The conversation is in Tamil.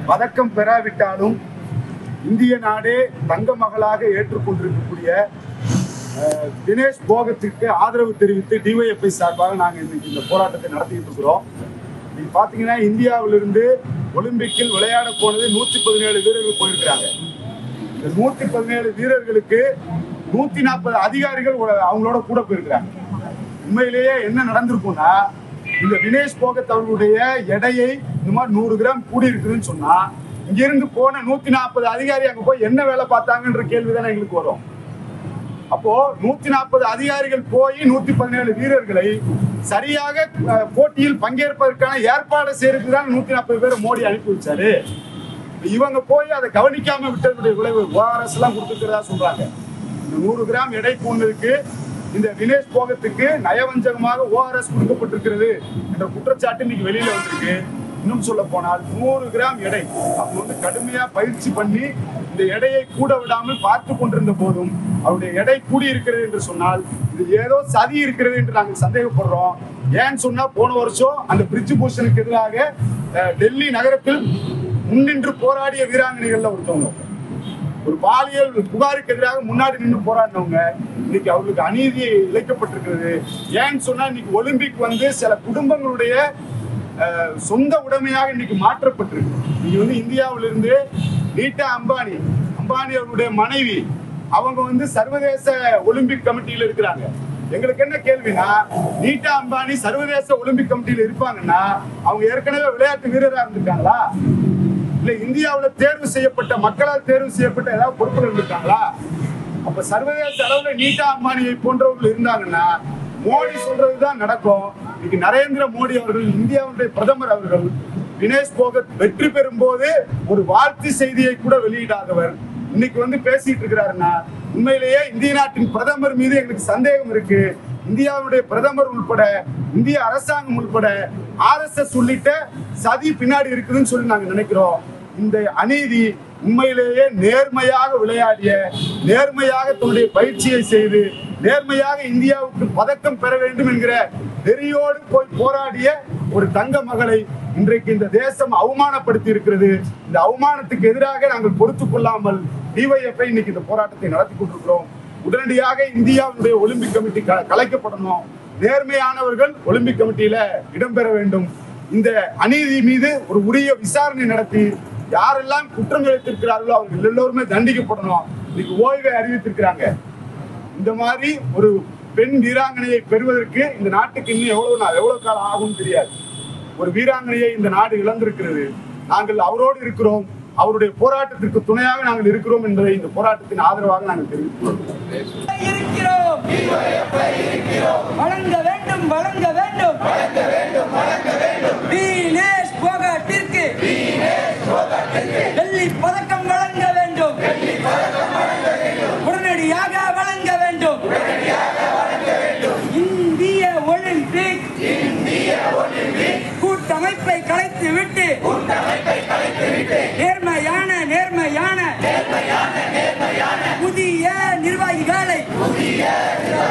பதக்கம் பெறாவிட்டாலும் இந்திய நாடே தங்க மகளாக ஏற்றுக்கொண்டிருக்கக்கூடிய அஹ், தினேஷ் போகத்திற்கு ஆதரவு தெரிவித்து டிஒஎஃப்ஐ சார்பாக நாங்கள் இன்னைக்கு இந்த போராட்டத்தை நடத்திட்டு இருக்கிறோம் நீங்க பாத்தீங்கன்னா இந்தியாவிலிருந்து ஒலிம்பிக்கில் விளையாட போனது நூத்தி பதினேழு வீரர்கள் போயிருக்கிறாங்க இந்த நூத்தி பதினேழு வீரர்களுக்கு நூத்தி நாற்பது அதிகாரிகள் உ- அவங்களோட கூட போயிருக்கிறாங்க உண்மையிலேயே என்ன நடந்திருக்கும்னா இந்த தினேஷ் போகத் அவர்களுடைய எடையை இந்த மாதிரி நூறு கிராம் கூடி இருக்குதுன்னு சொன்னா இங்க இருந்து போன நூத்தி நாற்பது அதிகாரி அங்க போய் என்ன வேலை பார்த்தாங்கன்ற கேள்வி தானே எங்களுக்கு வரும் அப்போ நூத்தி நாற்பது அதிகாரிகள் போய் நூத்தி பதினேழு வீரர்களை சரியாக அஹ், போட்டியில் பங்கேற்பதற்கான ஏற்பாடு செய்யறதுக்கு தான் நூத்தி நாற்பது பேரை மோடி அனுப்பி வச்சாரு இவங்க போய் அதை கவனிக்காம விட்டதுடைய விளைவு ஓஆர்எஸ் எல்லாம் கொடுத்துருக்கிறதா சொல்றாங்க இந்த நூறு கிராம் எடை கூண்டதுக்கு இந்த தினேஷ் போகத்துக்கு நயவஞ்சகமாக ஓஆர்எஸ் கொடுக்கப்பட்டிருக்கிறது என்ற குற்றச்சாட்டு இன்னைக்கு வெளியில வந்திருக்கு இன்னும் சொல்ல போனால் நூறு கிராம் எடை அவங்க வந்து கடுமையா பயிற்சி பண்ணி இந்த எடையை கூட விடாமல் பார்த்து கொண்டிருந்த போதும் அவருடைய எடை கூடி இருக்கிறது என்று சொன்னால் இது ஏதோ சதி இருக்கிறது என்று நாங்கள் சந்தேகப்படுறோம் ஏன்னு சொன்னா போன வருஷம் அந்த பிரிட்ஜ் பூஷனுக்கு எதிராக அஹ், டெல்லி நகரத்தில் முன்னின்று போராடிய வீராங்கனைகள்ல ஒருத்தவங்க ஒரு பாலியல் புகாருக்கு எதிராக முன்னாடி நின்று போராடினவங்க இன்னைக்கு அவர்களுக்கு அநீதி இழைக்கப்பட்டிருக்கிறது ஏன்னு சொன்னா இன்னைக்கு ஒலிம்பிக் வந்து சில குடும்பங்களுடைய அஹ், சொந்த உடைமையாக இன்னைக்கு மாற்றப்பட்டிருக்கு இன்னைக்கு வந்து இந்தியாவிலிருந்து நீட்டா அம்பானி அம்பானி அவருடைய மனைவி அவங்க வந்து சர்வதேச ஒலிம்பிக் கமிட்டியில இருக்கிறாங்க எங்களுக்கு என்ன கேள்வினா நீட்டா அம்பானி சர்வதேச ஒலிம்பிக் கமிட்டியில இருப்பாங்கன்னா அவங்க ஏற்கனவே விளையாட்டு வீரரா இருந்திருக்காங்களா இல்ல இந்தியாவுல தேர்வு செய்யப்பட்ட மக்களால் தேர்வு செய்யப்பட்ட ஏதாவது பொறுப்புகள் இருக்காங்களா அப்ப சர்வதேச அளவுல நீட்டா அம்பானியை போன்றவர்கள் இருந்தாங்கன்னா மோடி சொல்றதுதான் நடக்கும் இன்னைக்கு நரேந்திர மோடி அவர்கள் இந்தியாவுடைய பிரதமர் அவர்கள் தினேஷ் போகத் வெற்றி பெறும் போது ஒரு வாழ்த்து செய்தியை கூட வெளியிடாதவர் இன்னைக்கு வந்து பேசிட்டு இருக்கிறாருன்னா உண்மையிலேயே இந்திய நாட்டின் பிரதமர் மீது எங்களுக்கு சந்தேகம் இருக்கு இந்தியாவுடைய பிரதமர் உள்பட இந்திய அரசாங்கம் உள்பட ஆர்எஸ்எஸ் உள்ளிட்ட சதி பின்னாடி இருக்குதுன்னு சொல்லி நாங்க நினைக்கிறோம் இந்த அநீதி உண்மையிலேயே நேர்மையாக விளையாடிய நேர்மையாக தன்னுடைய பயிற்சியை செய்து நேர்மையாக இந்தியாவுக்கு பதக்கம் பெற வேண்டும் என்கிற வெறியோடு போய் போராடிய ஒரு தங்க மகளை இன்றைக்கு இந்த தேசம் அவமானப்படுத்தி இருக்கிறது இந்த அவமானத்துக்கு எதிராக நாங்கள் பொறுத்துக் கொள்ளாமல் டிவைஎஃப்ஐ இன்னைக்கு இந்த போராட்டத்தை நடத்தி கொண்டிருக்கிறோம் உடனடியாக இந்தியாவுடைய ஒலிம்பிக் கமிட்டி க- கலைக்கப்படணும் நேர்மையானவர்கள் ஒலிம்பிக் கமிட்டியில இடம்பெற வேண்டும் இந்த அநீதி மீது ஒரு உரிய விசாரணை நடத்தி யாரெல்லாம் குற்றம் இழைத்திருக்கிறார்களோ அவர்கள் எல்லோருமே தண்டிக்கப்படணும் இன்னைக்கு ஓய்வை அறிவித்திருக்கிறாங்க இந்த மாதிரி ஒரு பெண் வீராங்கனையை பெறுவதற்கு இந்த நாட்டுக்கு இன்னும் எவ்வளவு நாள் எவ்வளவு காலம் ஆகும் தெரியாது ஒரு வீராங்கனையை இந்த நாடு இழந்திருக்கிறது நாங்கள் அவரோடு இருக்கிறோம் அவருடைய போராட்டத்திற்கு துணையாக நாங்கள் இருக்கிறோம் என்பதை இந்த போராட்டத்தின் ஆதரவாக நாங்கள் தெரிவித்துள்ளோம் இருக்கிறோம் வழங்க வேண்டும் வழங்க வேண்டும் வீணேஷ் போகாட்டிற்கு வெள்ளி பதக்கம் வழங்க வேண்டும் உடனடியாக வழங்க வேண்டும் இந்திய ஒலிம்பிக் கூட்டமைப்பை கலைத்து விட்டு